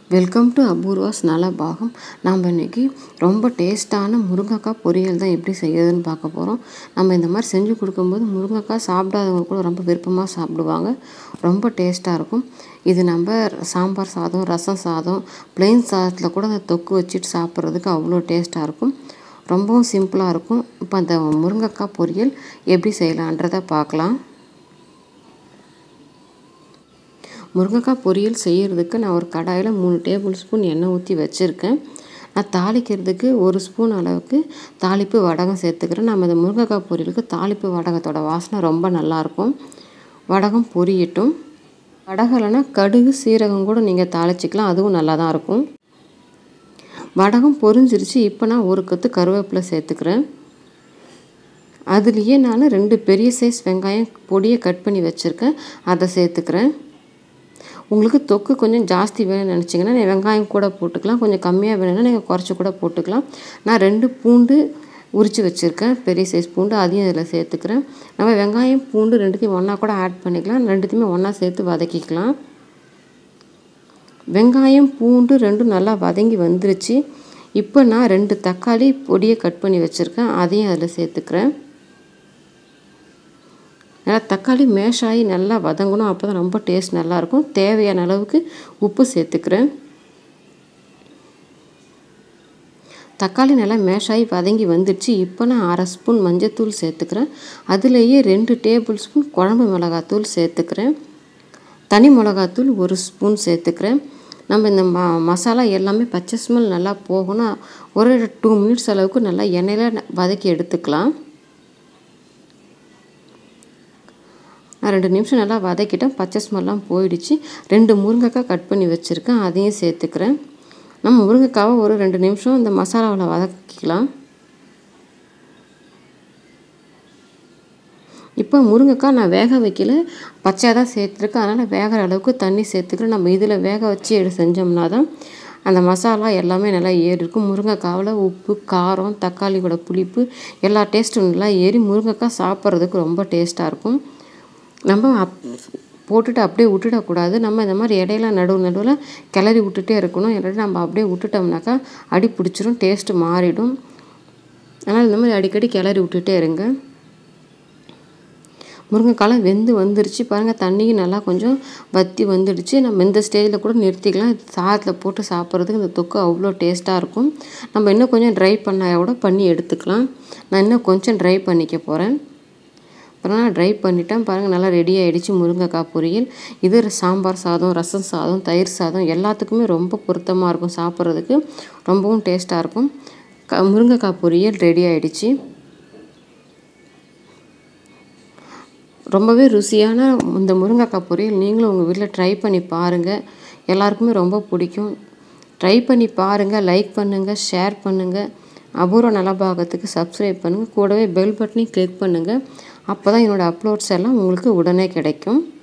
welcome to Apoorva's நலபாகம் நாம் இன்றைக்கி ரொம்ப டேஸ்ட்டான முருங்கைக்காய் பொரியல் தான் எப்படி செய்யறதுன்னு பார்க்க போகிறோம் நம்ம இந்த மாதிரி செஞ்சு கொடுக்கும்போது முருங்கைக்காய் சாப்பிடாதவங்க கூட ரொம்ப விருப்பமாக சாப்பிடுவாங்க ரொம்ப டேஸ்ட்டாக இருக்கும் இது நம்ம சாம்பார் சாதம் ரசம் சாதம் பிளெயின் சாதத்தில் கூட அந்த தொக்கு வச்சுட்டு சாப்பிட்றதுக்கு அவ்வளோ டேஸ்ட்டாக இருக்கும் ரொம்பவும் சிம்பிளாக இருக்கும் இப்போ அந்த முருங்கைக்காய் பொரியல் எப்படி செய்யலான்றதை பார்க்கலாம் முருங்கைக்காய் பொரியல் செய்கிறதுக்கு நான் ஒரு கடாயில் மூணு டேபிள் ஸ்பூன் எண்ணெய் ஊற்றி வச்சுருக்கேன் நான் தாளிக்கிறதுக்கு ஒரு ஸ்பூன் அளவுக்கு தாளிப்பு வடகம் சேர்த்துக்கிறேன் நம்ம இந்த முருங்கைக்காய் பொரியலுக்கு தாளிப்பு வடகத்தோட வாசனை ரொம்ப நல்லாயிருக்கும் வடகம் பொரியட்டும் வடகலைன்னா கடுகு சீரகம் கூட நீங்கள் தாளிச்சிக்கலாம் அதுவும் நல்லா தான் இருக்கும் வடகம் பொரிஞ்சிருச்சு இப்போ நான் ஒரு கத்து கருவேப்பிலை சேர்த்துக்கிறேன் அதுலேயே நான் ரெண்டு பெரிய சைஸ் வெங்காயம் பொடியை கட் பண்ணி வச்சுருக்கேன் அதை சேர்த்துக்கிறேன் உங்களுக்கு தொக்கு கொஞ்சம் ஜாஸ்தி வேணும்னு நினச்சிங்கன்னா நீங்கள் வெங்காயம் கூட போட்டுக்கலாம் கொஞ்சம் கம்மியாக வேணும்னா நீங்கள் குறைச்சி கூட போட்டுக்கலாம் நான் ரெண்டு பூண்டு உரித்து வச்சுருக்கேன் பெரிய சைஸ் பூண்டு அதையும் இதில் சேர்த்துக்கிறேன் நம்ம வெங்காயம் பூண்டு ரெண்டுத்தையும் ஒன்றா கூட ஆட் பண்ணிக்கலாம் ரெண்டுத்தையுமே ஒன்றா சேர்த்து வதக்கிக்கலாம் வெங்காயம் பூண்டு ரெண்டும் நல்லா வதங்கி வந்துருச்சு இப்போ நான் ரெண்டு தக்காளி பொடியை கட் பண்ணி வச்சுருக்கேன் அதையும் அதில் சேர்த்துக்கிறேன் நல்லா தக்காளி மேஷ் ஆகி நல்லா வதங்கணும் அப்போ தான் ரொம்ப டேஸ்ட் நல்லாயிருக்கும் தேவையான அளவுக்கு உப்பு சேர்த்துக்கிறேன் தக்காளி நல்லா மேஷ் ஆகி வதங்கி வந்துடுச்சு இப்போ நான் அரை ஸ்பூன் மஞ்சத்தூள் சேர்த்துக்கிறேன் அதுலேயே ரெண்டு டேபிள் ஸ்பூன் குழம்பு மிளகாத்தூள் சேர்த்துக்கிறேன் தனி மிளகாத்தூள் ஒரு ஸ்பூன் சேர்த்துக்கிறேன் நம்ம இந்த ம மசாலா எல்லாமே பச்சை ஸ்மெல் நல்லா போகணும் ஒரு டூ மினிட்ஸ் அளவுக்கு நல்லா எண்ணெயில் வதக்கி எடுத்துக்கலாம் நான் ரெண்டு நிமிஷம் நல்லா வதக்கிட்டேன் பச்சை ஸ்மெல்லாம் போயிடுச்சு ரெண்டு முருங்கைக்காய் கட் பண்ணி வச்சுருக்கேன் அதையும் சேர்த்துக்கிறேன் நம்ம முருங்கைக்காவை ஒரு ரெண்டு நிமிஷம் இந்த மசாலாவில் வதக்கிக்கலாம் இப்போ முருங்கைக்காய் நான் வேக வைக்கல பச்சையாக தான் சேர்த்துருக்கேன் அதனால் வேகிற அளவுக்கு தண்ணி சேர்த்துக்கிறேன் நம்ம இதில் வேக வச்சு எடு செஞ்சோம்னா தான் அந்த மசாலா எல்லாமே நல்லா ஏறி இருக்கும் முருங்கைக்காவில் உப்பு காரம் தக்காளியோட புளிப்பு எல்லா டேஸ்ட்டும் நல்லா ஏறி முருங்கைக்காய் சாப்பிட்றதுக்கு ரொம்ப டேஸ்ட்டாக இருக்கும் நம்ம அப் போட்டுட்டு அப்படியே விட்டுடக்கூடாது நம்ம இந்த மாதிரி இடையில நடுவு நடுவில் கிளறி விட்டுட்டே இருக்கணும் இல்லாட்டி நம்ம அப்படியே விட்டுட்டோம்னாக்கா அடி பிடிச்சிரும் டேஸ்ட்டு மாறிடும் அதனால் இந்த மாதிரி அடிக்கடி கிளறி விட்டுட்டே இருங்க முருங்கைக்காலம் வெந்து வந்துருச்சு பாருங்கள் தண்ணியும் நல்லா கொஞ்சம் வற்றி வந்துடுச்சு நம்ம இந்த ஸ்டேஜில் கூட நிறுத்திக்கலாம் சாதத்தில் போட்டு சாப்பிட்றதுக்கு இந்த தொக்கு அவ்வளோ டேஸ்ட்டாக இருக்கும் நம்ம இன்னும் கொஞ்சம் ட்ரை பண்ணால் கூட பண்ணி எடுத்துக்கலாம் நான் இன்னும் கொஞ்சம் ட்ரை பண்ணிக்க போகிறேன் அப்புறம் நான் ட்ரை பண்ணிட்டேன் பாருங்கள் நல்லா ரெடி ஆகிடுச்சு முருங்கைக்காய் பொரியல் இது சாம்பார் சாதம் ரசம் சாதம் தயிர் சாதம் எல்லாத்துக்குமே ரொம்ப பொருத்தமாக இருக்கும் சாப்பிட்றதுக்கு ரொம்பவும் டேஸ்ட்டாக இருக்கும் க முருங்கைக்காய் பொரியல் ரெடி ஆகிடுச்சு ரொம்பவே ருசியான இந்த முருங்கைக்காய் பொரியல் நீங்களும் உங்கள் வீட்டில் ட்ரை பண்ணி பாருங்கள் எல்லாருக்குமே ரொம்ப பிடிக்கும் ட்ரை பண்ணி பாருங்கள் லைக் பண்ணுங்கள் ஷேர் பண்ணுங்கள் அபூர்வ நலபாகத்துக்கு சப்ஸ்கிரைப் பண்ணுங்கள் கூடவே பெல் பட்டனையும் கிளிக் பண்ணுங்கள் அப்போ தான் என்னோடய அப்லோட்ஸ் எல்லாம் உங்களுக்கு உடனே கிடைக்கும்